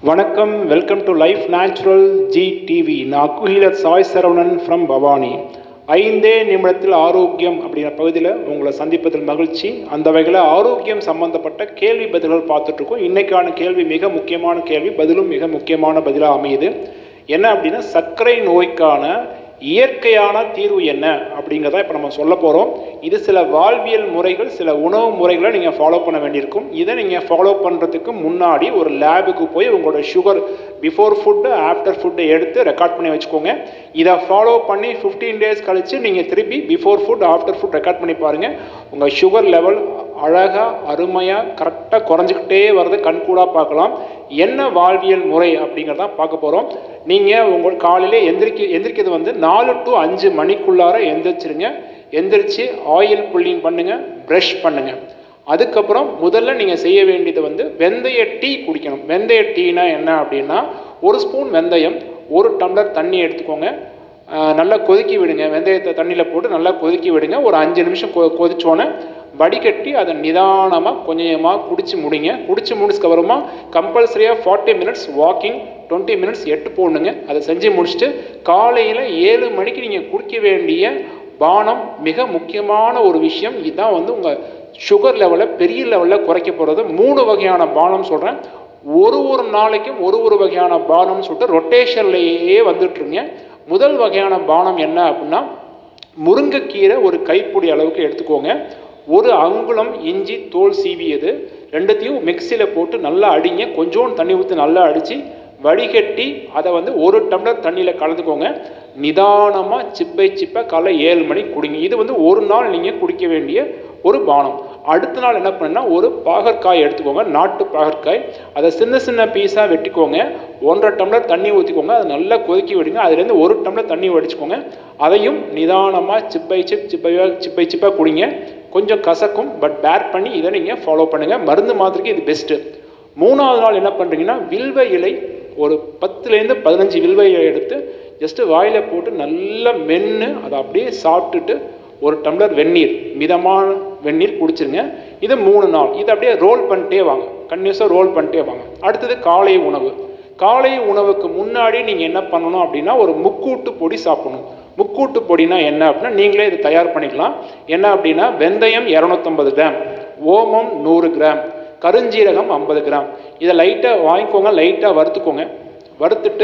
வணக்கம் welcome to life natural G TV நான் acu healer Sai Saravanan from Bhavani ஐந்தே நிமிடத்தில் ஆரோக்கியம் அப்படிங்கிற பகுதியில் உங்களை சந்திப்பதில் மகிழ்ச்சி அந்த வகையில் ஆரோக்கியம் சம்பந்தப்பட்ட கேள்வி பதில்கள் பார்த்துட்டு இருக்கோம் இன்னைக்கான கேள்வி மிக முக்கியமான கேள்வி பதிலும் மிக முக்கியமான பதிலாக அமையுது என்ன அப்படின்னா சர்க்கரை நோய்க்கான இயற்கையான தீர்வு என்ன அப்படிங்கிறத இப்போ நம்ம சொல்ல போகிறோம் இது சில வாழ்வியல் முறைகள் சில உணவு முறைகளை நீங்கள் ஃபாலோ பண்ண வேண்டியிருக்கும் இதை நீங்கள் ஃபாலோ பண்ணுறதுக்கு முன்னாடி ஒரு லேபுக்கு போய் உங்களோட சுகர் பிஃபோர் ஃபுட்டு ஆஃப்டர் ஃபுட்டை எடுத்து ரெக்கார்ட் பண்ணி வச்சுக்கோங்க இதை ஃபாலோ பண்ணி ஃபிஃப்டீன் டேஸ் கழித்து நீங்கள் திருப்பி before food after food record பண்ணி பாருங்கள் உங்கள் சுகர் லெவல் அழகாக அருமையாக கரெக்டாக குறைஞ்சிக்கிட்டே வர்றது கண்கூடாக பார்க்கலாம் என்ன வாழ்வியல் முறை அப்படிங்கிறத பார்க்க போகிறோம் நீங்கள் உங்கள் காலையில் எந்திரிக்க எந்திரிக்கிறது வந்து நாலு டு அஞ்சு மணிக்குள்ளார எந்திரிச்சிருங்க எந்திரிச்சு ஆயில் புல்லிங் பண்ணுங்கள் ப்ரஷ் பண்ணுங்கள் அதுக்கப்புறம் முதல்ல நீங்கள் செய்ய வேண்டியது வந்து வெந்தய டீ குடிக்கணும் வெந்தய டீனா என்ன அப்படின்னா ஒரு ஸ்பூன் வெந்தயம் ஒரு டம்ளர் தண்ணி எடுத்துக்கோங்க ஆஹ் நல்லா கொதிக்கி விடுங்க வெந்தயத்தை தண்ணியில் போட்டு நல்லா கொதிக்கி விடுங்க ஒரு அஞ்சு நிமிஷம் கொ கொதிச்சோன்னே வடிகட்டி அதை நிதானமாக கொஞ்சமாக குடிச்சு முடிங்க குடிச்சு முடிச்சதுக்கப்புறமா கம்பல்சரியாக forty minutes walking twenty minutes எட்டு போடணுங்க அதை செஞ்சு முடிச்சுட்டு காலையில் ஏழு மணிக்கு நீங்கள் குடிக்க வேண்டிய பானம் மிக முக்கியமான ஒரு விஷயம் இதுதான் வந்து உங்கள் சுகர் லெவலை பெரிய லெவலில் குறைக்க போகிறது மூணு வகையான பானம் சொல்கிறேன் ஒரு ஒரு நாளைக்கும் ஒரு ஒரு வகையான பானம்னு சொல்லிட்டு ரொட்டேஷன்லேயே வந்துட்டுருங்க முதல் வகையான பானம் என்ன அப்படின்னா முருங்கைக்கீரை ஒரு கைப்பிடி அளவுக்கு எடுத்துக்கோங்க ஒரு அங்குலம் இஞ்சி தோல் சீவியது ரெண்டுத்தையும் மிக்சியில் போட்டு நல்லா அடிங்க கொஞ்சோண்டு தண்ணி ஊற்றி நல்லா அடித்து வடிகட்டி அதை வந்து ஒரு டம்ளர் தண்ணியில் கலந்துக்கோங்க நிதானமாக சிப்பை சிப்பை காலை ஏழு மணிக்கு குடிங்க இது வந்து ஒரு நாள் நீங்கள் குடிக்க வேண்டிய ஒரு பானம் அடுத்த நாள் என்ன பண்ணுன்னா ஒரு பாகற்காய் எடுத்துக்கோங்க நாட்டு பாகற்காய் அதை சின்ன சின்ன பீஸாக வெட்டிக்கோங்க ஒன்றரை டம்ளர் தண்ணி ஊற்றிக்கோங்க அதை நல்லா கொதிக்கி விடுங்க அதுலேருந்து ஒரு டம்ளர் தண்ணி வடிச்சுக்கோங்க அதையும் நிதானமாக சிப்பை சிப் சிப்பையாக சிப்பை சிப்பாக குடிங்க கொஞ்சம் கசக்கும் பட் பேர் பண்ணி இதை நீங்கள் ஃபாலோ பண்ணுங்கள் மருந்து மாத்திரைக்கு இது பெஸ்ட்டு மூணாவது நாள் என்ன பண்ணுறீங்கன்னா வில்வ இலை ஒரு பத்துலேருந்து பதினஞ்சு வில்வ இலை எடுத்து ஜஸ்ட்டு வாயில் போட்டு நல்லா மென்று அதை அப்படியே சாப்பிட்டுட்டு ஒரு டம்ளர் வெந்நீர் மிதமான வெந்நீர் குடிச்சிருங்க இது மூணு நாள் இதை அப்படியே ரோல் பண்ணிட்டே வாங்க கன்யூஸாக ரோல் பண்ணிட்டே வாங்க அடுத்தது காலை உணவு காலை உணவுக்கு முன்னாடி நீங்கள் என்ன பண்ணணும் அப்படின்னா ஒரு முக்கூட்டு பொடி சாப்பிடணும் முக்கூட்டு பொடினா என்ன அப்படின்னா நீங்களே இதை தயார் பண்ணிக்கலாம் என்ன அப்படின்னா வெந்தயம் இரநூத்தம்பது கிராம் ஓமம் நூறு கிராம் கருஞ்சீரகம் ஐம்பது கிராம் இதை லைட்டாக வாங்கிக்கோங்க லைட்டாக வறுத்துக்கோங்க வறுத்துட்டு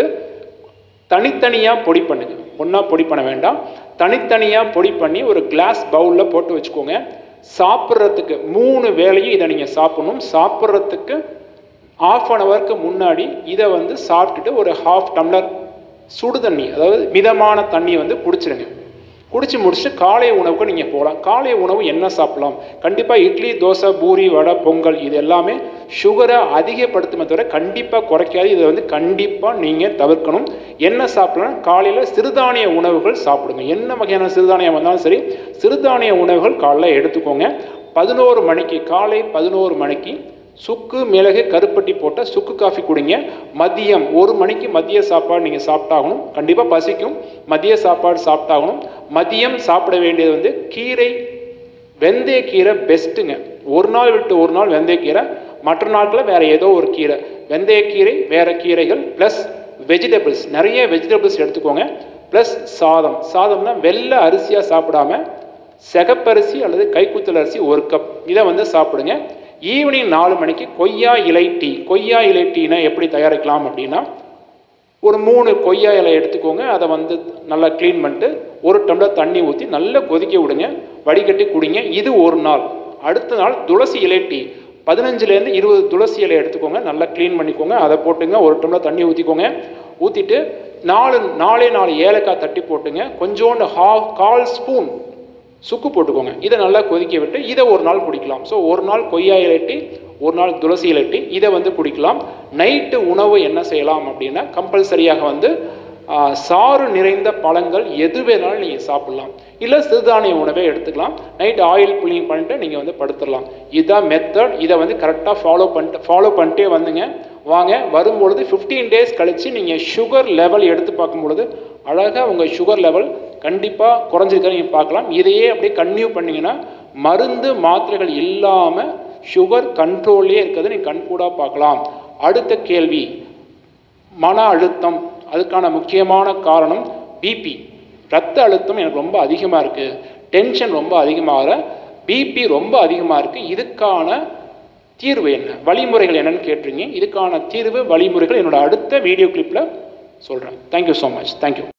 தனித்தனியாக பொடி பண்ணுங்க ஒன்றா பொடி பண்ண வேண்டாம் தனித்தனியாக பொடி பண்ணி ஒரு கிளாஸ் பவுலில் போட்டு வச்சுக்கோங்க சாப்பிட்றதுக்கு மூணு வேளையும் இதை நீங்கள் சாப்பிடணும் சாப்பிட்றதுக்கு ஆஃப் அன் ஹவருக்கு முன்னாடி இதை வந்து சாப்பிட்டுட்டு ஒரு ஹாஃப் டம்ளர் சுடு தண்ணி அதாவது மிதமான தண்ணியை வந்து குடிச்சிருங்க குடிச்சு முடிச்சுட்டு காலை உணவுக்கு நீங்கள் போகலாம் காலை உணவு என்ன சாப்பிடலாம் கண்டிப்பாக இட்லி தோசை பூரி வடை பொங்கல் இது எல்லாமே சுகரை அதிகப்படுத்துமே தவிர கண்டிப்பாக குறைக்காது இதை வந்து கண்டிப்பாக நீங்கள் தவிர்க்கணும் என்ன சாப்பிடலாம் காலையில் சிறுதானிய உணவுகள் சாப்பிடுங்க என்ன வகையான சிறுதானியம் வந்தாலும் சரி சிறுதானிய உணவுகள் காலைல எடுத்துக்கோங்க பதினோரு மணிக்கு காலை பதினோரு மணிக்கு சுக்கு மிளகு கருப்பட்டி போட்ட சுக்கு காஃபி குடிங்க மதியம் ஒரு மணிக்கு மதிய சாப்பாடு நீங்கள் சாப்பிட்டாகணும் கண்டிப்பாக பசிக்கும் மதிய சாப்பாடு சாப்பிட்டாகணும் மதியம் சாப்பிட வேண்டியது வந்து கீரை வெந்தயக்கீரை பெஸ்ட்டுங்க ஒரு நாள் விட்டு ஒரு நாள் வெந்தயக்கீரை மற்ற நாட்களில் வேறு ஏதோ ஒரு கீரை வெந்தயக்கீரை வேறு கீரைகள் ப்ளஸ் வெஜிடபிள்ஸ் நிறைய வெஜிடபிள்ஸ் எடுத்துக்கோங்க ப்ளஸ் சாதம் சாதம்னா வெள்ளை அரிசியாக சாப்பிடாம செகப்பரிசி அல்லது கைக்குத்தல் அரிசி ஒரு கப் இதை வந்து சாப்பிடுங்க ஈவினிங் நாலு மணிக்கு கொய்யா இலை டீ கொய்யா இலை டீனா எப்படி தயாரிக்கலாம் அப்படின்னா ஒரு மூணு கொய்யா இலை எடுத்துக்கோங்க அதை வந்து நல்லா க்ளீன் பண்ணிட்டு ஒரு டம்ளர் தண்ணி ஊற்றி நல்லா கொதிக்க விடுங்க வடிகட்டி குடிங்க இது ஒரு நாள் அடுத்த நாள் துளசி இலை டீ பதினஞ்சுலேருந்து இருபது துளசி இலை எடுத்துக்கோங்க நல்லா க்ளீன் பண்ணிக்கோங்க அதை போட்டுங்க ஒரு டம்ளர் தண்ணி ஊற்றிக்கோங்க ஊற்றிட்டு நாலு நாலே நாலு ஏலக்காய் தட்டி போட்டுங்க கொஞ்சோண்டு ஹா கால் ஸ்பூன் சுக்கு போட்டுக்கோங்க இதை நல்லா கொதிக்க விட்டு இதை ஒரு நாள் குடிக்கலாம் ஸோ ஒரு நாள் கொய்யா இலட்டி ஒரு நாள் துளசி இலட்டி இதை வந்து குடிக்கலாம் நைட்டு உணவு என்ன செய்யலாம் அப்படின்னா கம்பல்சரியாக வந்து ஆ, சாறு நிறைந்த பழங்கள் எது வேணாலும் நீங்கள் சாப்பிட்லாம் இல்லை சிறுதானிய உணவே எடுத்துக்கலாம் நைட் ஆயில் புல்லிங் பண்ணிட்டு நீங்கள் வந்து படுத்துடலாம் இதுதான் மெத்தட் இதை வந்து கரெக்டாக ஃபாலோ பண்ணிட்டு ஃபாலோ பண்ணிட்டே வந்துங்க வாங்க வரும்பொழுது ஃபிஃப்டீன் டேஸ் கழித்து நீங்கள் சுகர் லெவல் எடுத்து பார்க்கும்பொழுது அழகாக உங்கள் சுகர் லெவல் கண்டிப்பாக குறைஞ்சிருக்க நீங்கள் பார்க்கலாம் இதையே அப்படியே கன்டினியூ பண்ணிங்கன்னா மருந்து மாத்திரைகள் இல்லாமல் சுகர் கண்ட்ரோல்லே இருக்கிறது நீங்கள் கண்கூடாக பார்க்கலாம் அடுத்த கேள்வி மன அழுத்தம் அதுக்கான முக்கியமான காரணம் பிபி ரத்த அழுத்தம் எனக்கு ரொம்ப அதிகமாக இருக்குது டென்ஷன் ரொம்ப அதிகமாக பிபி ரொம்ப அதிகமாக இருக்குது இதுக்கான தீர்வு என்ன வழிமுறைகள் என்னன்னு கேட்டிருங்க இதுக்கான தீர்வு வழிமுறைகள் என்னோட அடுத்த வீடியோ கிளிப்பில் சொல்கிறேன் தேங்க்யூ ஸோ மச் தேங்க்யூ